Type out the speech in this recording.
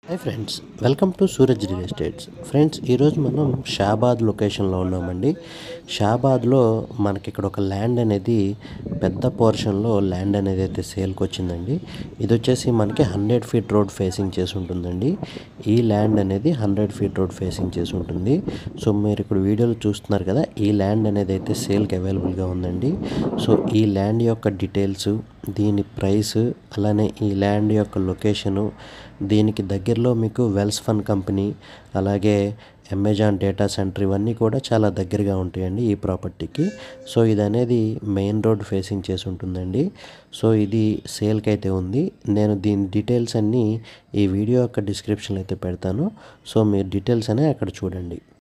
hi friends welcome to Suraj real estates friends ఈరోజు మనం షాబాద్ లొకేషన్లో ఉన్నామండి షాబాద్లో మనకి ఇక్కడ ఒక ల్యాండ్ అనేది పెద్ద పోర్షన్లో ల్యాండ్ అనేది అయితే సేల్కి వచ్చిందండి ఇది వచ్చేసి మనకి హండ్రెడ్ ఫీట్ రోడ్ ఫేసింగ్ చేసి ఉంటుందండి ఈ ల్యాండ్ అనేది హండ్రెడ్ ఫీట్ రోడ్ ఫేసింగ్ చేసి ఉంటుంది సో మీరు ఇక్కడ వీడియోలో చూస్తున్నారు కదా ఈ ల్యాండ్ అనేది అయితే సేల్కి అవైలబుల్గా ఉందండి సో ఈ ల్యాండ్ యొక్క డీటెయిల్స్ దీని ప్రైస్ అలానే ఈ ల్యాండ్ యొక్క లొకేషను దీనికి దగ్గరలో మీకు వెల్స్ ఫన్ కంపెనీ అలాగే అమెజాన్ డేటా సెంటర్ ఇవన్నీ కూడా చాలా దగ్గరగా ఉంటాయండి ఈ ప్రాపర్టీకి సో ఇది అనేది మెయిన్ రోడ్ ఫేసింగ్ చేసి ఉంటుందండి సో ఇది సేల్కి అయితే ఉంది నేను దీని డీటెయిల్స్ అన్నీ ఈ వీడియో యొక్క డిస్క్రిప్షన్లో అయితే పెడతాను సో మీరు డీటెయిల్స్ అనే అక్కడ చూడండి